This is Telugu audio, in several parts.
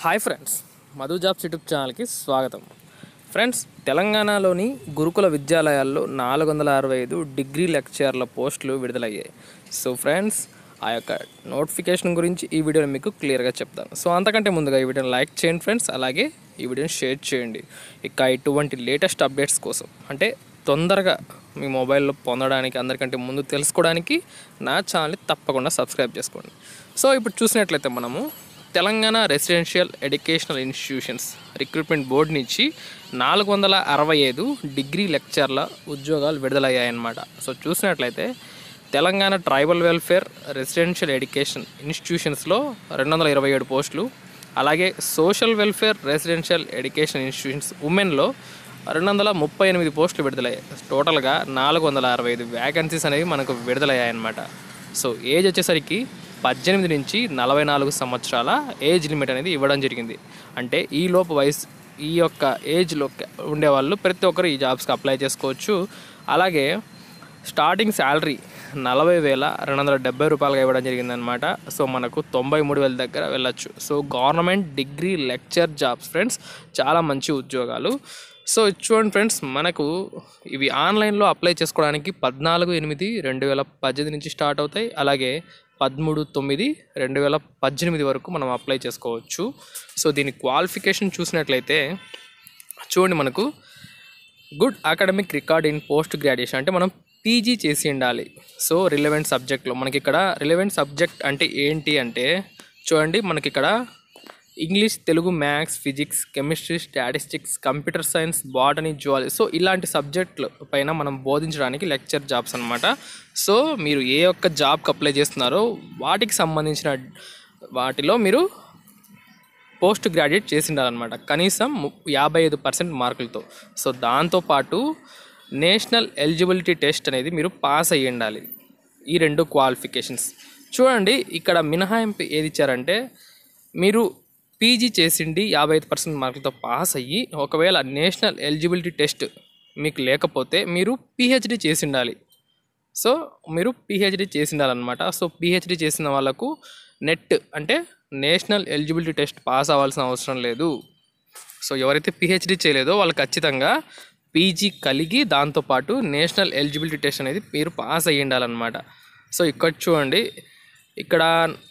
hi friends Madhu jobs YouTube ఛానల్కి స్వాగతం ఫ్రెండ్స్ తెలంగాణలోని గురుకుల విద్యాలయాల్లో నాలుగు వందల అరవై ఐదు డిగ్రీ లెక్చర్ల పోస్టులు విడుదలయ్యాయి సో ఫ్రెండ్స్ ఆ యొక్క నోటిఫికేషన్ గురించి ఈ వీడియోలో మీకు క్లియర్గా చెప్తాను సో అంతకంటే ముందుగా ఈ వీడియోని లైక్ చేయండి ఫ్రెండ్స్ అలాగే ఈ వీడియోని షేర్ చేయండి ఇక ఇటువంటి లేటెస్ట్ అప్డేట్స్ కోసం అంటే తొందరగా మీ మొబైల్లో పొందడానికి అందరికంటే ముందు తెలుసుకోవడానికి నా ఛానల్ని తప్పకుండా సబ్స్క్రైబ్ చేసుకోండి సో ఇప్పుడు చూసినట్లయితే మనము Telangana residential educational institutions recruitment board నుంచి నాలుగు వందల అరవై ఐదు డిగ్రీ లెక్చర్ల ఉద్యోగాలు విడుదలయ్యాయన్నమాట సో చూసినట్లయితే Telangana tribal welfare residential education ఇన్స్టిట్యూషన్స్లో రెండు వందల ఇరవై ఏడు పోస్టులు అలాగే social welfare residential education institutions ఉమెన్లో రెండు వందల ముప్పై ఎనిమిది పోస్టులు విడుదలయ్యాయి టోటల్గా నాలుగు వందల అరవై ఐదు వ్యాకెన్సీస్ అనేవి మనకు విడుదలయ్యాయన్నమాట సో ఏజ్ వచ్చేసరికి పద్దెనిమిది నుంచి నలభై నాలుగు సంవత్సరాల ఏజ్ లిమిట్ అనేది ఇవ్వడం జరిగింది అంటే ఈ లోపు వయసు ఈ యొక్క ఏజ్లో ఉండేవాళ్ళు ప్రతి ఒక్కరు ఈ జాబ్స్కి అప్లై చేసుకోవచ్చు అలాగే స్టార్టింగ్ శాలరీ నలభై వేల రెండు వందల డెబ్బై రూపాయలుగా ఇవ్వడం జరిగిందనమాట సో మనకు తొంభై మూడు వేల దగ్గర వెళ్ళొచ్చు so government degree lecture jobs friends చాలా మంచి ఉద్యోగాలు సో ఇది చూడండి ఫ్రెండ్స్ మనకు ఇవి ఆన్లైన్లో అప్లై చేసుకోవడానికి పద్నాలుగు ఎనిమిది రెండు వేల పద్దెనిమిది నుంచి స్టార్ట్ అవుతాయి అలాగే పదమూడు తొమ్మిది రెండు వేల పద్దెనిమిది వరకు మనం అప్లై చేసుకోవచ్చు సో దీని క్వాలిఫికేషన్ చూసినట్లయితే చూడండి మనకు good academic record in post graduation అంటే మనం పీజీ చేసి ఉండాలి సో రిలవెంట్ సబ్జెక్ట్లో మనకి ఇక్కడ రిలవెంట్ సబ్జెక్ట్ అంటే ఏంటి అంటే చూడండి మనకి ఇక్కడ English Telugu maths physics chemistry statistics computer science botany zoology so ఇలాంటి సబ్జెక్టుల పైన మనం బోధించడానికి లెక్చర్ జాబ్స్ అనమాట సో మీరు ఏ ఒక్క జాబ్కి అప్లై చేస్తున్నారో వాటికి సంబంధించిన వాటిలో మీరు పోస్ట్ గ్రాడ్యుయేట్ చేసి ఉండాలన్నమాట కనీసం ము- యాభై ఐదు పర్సెంట్ మార్కులతో సో దాంతోపాటు నేషనల్ ఎలిజిబిలిటీ టెస్ట్ అనేది మీరు పాస్ అయ్యి ఉండాలి ఈ రెండు క్వాలిఫికేషన్స్ చూడండి ఇక్కడ మినహాయింపు ఏది ఇచ్చారంటే మీరు పీజీ చేసిండి యాభై ఐదు పర్సెంట్ మార్కులతో పాస్ అయ్యి ఒకవేళ నేషనల్ ఎలిజిబిలిటీ టెస్ట్ మీకు లేకపోతే మీరు పిహెచ్డి చేసి ఉండాలి సో మీరు పిహెచ్డి చేసి ఉండాలన్నమాట సో పిహెచ్డి చేసిన వాళ్ళకు నెట్ అంటే నేషనల్ ఎలిజిబిలిటీ టెస్ట్ పాస్ అవ్వాల్సిన అవసరం లేదు సో ఎవరైతే పిహెచ్డి చేయలేదో వాళ్ళు ఖచ్చితంగా పీజీ కలిగి దాంతోపాటు నేషనల్ ఎలిజిబిలిటీ టెస్ట్ అనేది మీరు పాస్ అయ్యి ఉండాలన్నమాట సో ఇక్కడ చూడండి ఇక్కడ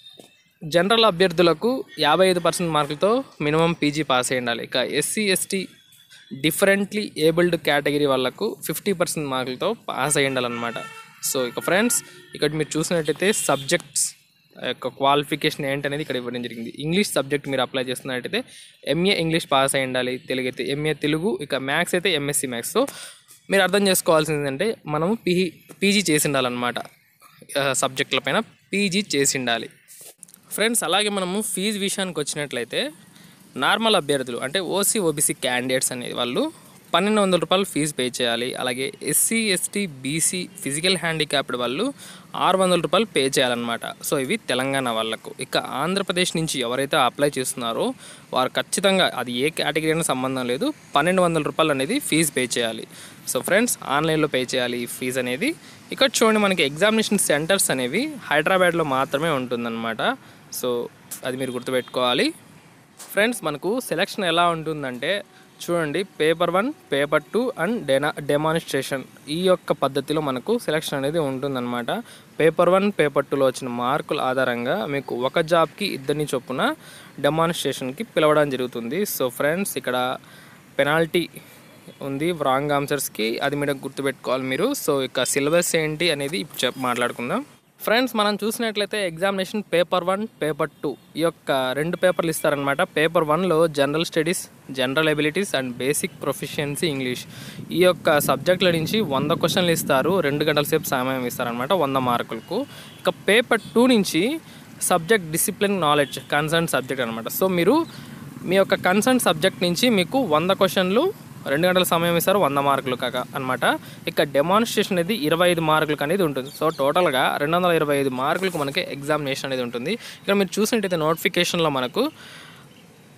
జనరల్ అభ్యర్థులకు యాభై ఐదు పర్సెంట్ మార్కులతో మినిమం పీజీ పాస్ అయ్యి ఉండాలి ఇక SC ST differently abled category వాళ్ళకు ఫిఫ్టీ పర్సెంట్ మార్కులతో పాస్ అయ్యి ఉండాలన్నమాట సో ఇక ఫ్రెండ్స్ ఇక్కడ మీరు చూసినట్టయితే సబ్జెక్ట్స్ యొక్క క్వాలిఫికేషన్ ఏంటనేది ఇక్కడ ఇవ్వడం జరిగింది ఇంగ్లీష్ సబ్జెక్ట్ మీరు అప్లై చేస్తున్నట్టయితే ఎంఏ ఇంగ్లీష్ పాస్ అయి ఉండాలి తెలుగు అయితే ఎంఏ తెలుగు ఇక మ్యాథ్స్ అయితే ఎంఎస్సి మ్యాథ్స్ సో మీరు అర్థం చేసుకోవాల్సింది ఏంటంటే మనము పీజీ పీజీ చేసి ఉండాలన్నమాట సబ్జెక్టుల పైన పీజీ చేసి ఉండాలి ఫ్రెండ్స్ అలాగే మనము ఫీజు విషయానికి వచ్చినట్లయితే నార్మల్ అభ్యర్థులు అంటే ఓసీ ఓబీసీ క్యాండిడేట్స్ అనే వాళ్ళు పన్నెండు వందల రూపాయలు ఫీజు పే చేయాలి అలాగే SC ST BC physical handicapped వాళ్ళు ఆరు వందల రూపాయలు పే చేయాలన్నమాట సో ఇవి తెలంగాణ వాళ్ళకు ఇక ఆంధ్రప్రదేశ్ నుంచి ఎవరైతే అప్లై చేస్తున్నారో వారు ఖచ్చితంగా అది ఏ కేటగిరీ అయినా సంబంధం లేదు పన్నెండు వందల రూపాయలు అనేది ఫీజు పే చేయాలి సో ఫ్రెండ్స్ ఆన్లైన్లో పే చేయాలి ఈ ఫీజు అనేది ఇక్కడ చూడండి మనకి ఎగ్జామినేషన్ సెంటర్స్ అనేవి హైదరాబాద్లో మాత్రమే ఉంటుందన్నమాట సో అది మీరు గుర్తుపెట్టుకోవాలి ఫ్రెండ్స్ మనకు సెలెక్షన్ ఎలా ఉంటుందంటే చూడండి paper one paper two and డెనా డెమాన్స్ట్రేషన్ ఈ యొక్క పద్ధతిలో మనకు సెలెక్షన్ అనేది ఉంటుందన్నమాట పేపర్ వన్ పేపర్ టూలో వచ్చిన మార్కుల ఆధారంగా మీకు ఒక జాబ్కి ఇద్దరిని చొప్పున డెమాన్స్ట్రేషన్కి పిలవడం జరుగుతుంది సో ఫ్రెండ్స్ ఇక్కడ పెనాల్టీ ఉంది రాంగ్ ఆన్సర్స్కి అది మీరు గుర్తుపెట్టుకోవాలి మీరు సో ఇక సిలబస్ ఏంటి అనేది ఇప్పుడు చెప్ మాట్లాడుకుందాం ఫ్రెండ్స్ మనం చూసినట్లయితే examination paper one paper two ఈ యొక్క రెండు పేపర్లు ఇస్తారనమాట పేపర్ వన్లో general studies general abilities and basic proficiency English ఈ యొక్క సబ్జెక్టుల నుంచి వంద క్వశ్చన్లు ఇస్తారు రెండు గంటల సేపు సమయం ఇస్తారనమాట వంద మార్కులకు ఇక పేపర్ టూ నుంచి subject discipline knowledge concern subject అనమాట సో మీరు మీ యొక్క కన్సర్న్ సబ్జెక్ట్ నుంచి మీకు వంద క్వశ్చన్లు రెండు గంటల సమయం ఇస్తారు వంద మార్కులు కాక అనమాట ఇక డెమాన్స్ట్రేషన్ అనేది ఇరవై ఐదు మార్కులకు అనేది ఉంటుంది సో టోటల్గా రెండు వందల ఇరవై ఐదు మార్కులకు మనకి ఎగ్జామినేషన్ అనేది ఉంటుంది ఇక్కడ మీరు చూసినట్టయితే నోటిఫికేషన్లో మనకు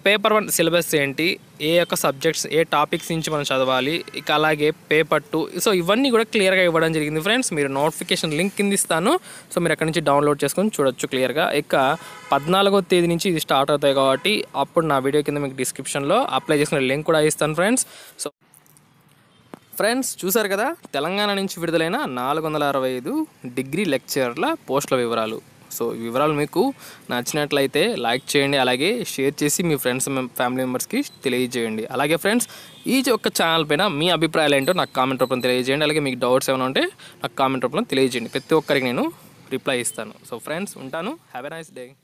పేపర్ వన్ సిలబస్ ఏంటి ఏ యొక్క సబ్జెక్ట్స్ ఏ టాపిక్స్ నుంచి మనం చదవాలి ఇక అలాగే పేపర్ టూ సో ఇవన్నీ కూడా క్లియర్గా ఇవ్వడం జరిగింది ఫ్రెండ్స్ మీరు నోటిఫికేషన్ లింక్ కింద ఇస్తాను సో మీరు అక్కడ నుంచి డౌన్లోడ్ చేసుకొని చూడొచ్చు క్లియర్గా ఇక పద్నాలుగో తేదీ నుంచి ఇది స్టార్ట్ అవుతాయి కాబట్టి అప్పుడు నా వీడియో కింద మీకు డిస్క్రిప్షన్లో అప్లై చేసిన లింక్ కూడా ఇస్తాను ఫ్రెండ్స్ సో ఫ్రెండ్స్ చూసారు కదా తెలంగాణ నుంచి విడుదలైన నాలుగు వందల అరవై ఐదు డిగ్రీ లెక్చర్ల పోస్టుల వివరాలు సో ఈ వివరాలు మీకు నచ్చినట్లయితే లైక్ చేయండి అలాగే షేర్ చేసి మీ ఫ్రెండ్స్ ఫ్యామిలీ మెంబర్స్కి తెలియజేయండి అలాగే ఫ్రెండ్స్ ఈ యొక్క ఛానల్ పైన మీ అభిప్రాయాలు ఏంటో నాకు కామెంట్ రూపంలో తెలియజేయండి అలాగే మీకు డౌట్స్ ఏమైనా ఉంటే నాకు కామెంట్ రూపంలో తెలియజేయండి ప్రతి ఒక్కరికి నేను రిప్లై ఇస్తాను సో ఫ్రెండ్స్ ఉంటాను హ్యావ్ ఎ నైస్ డే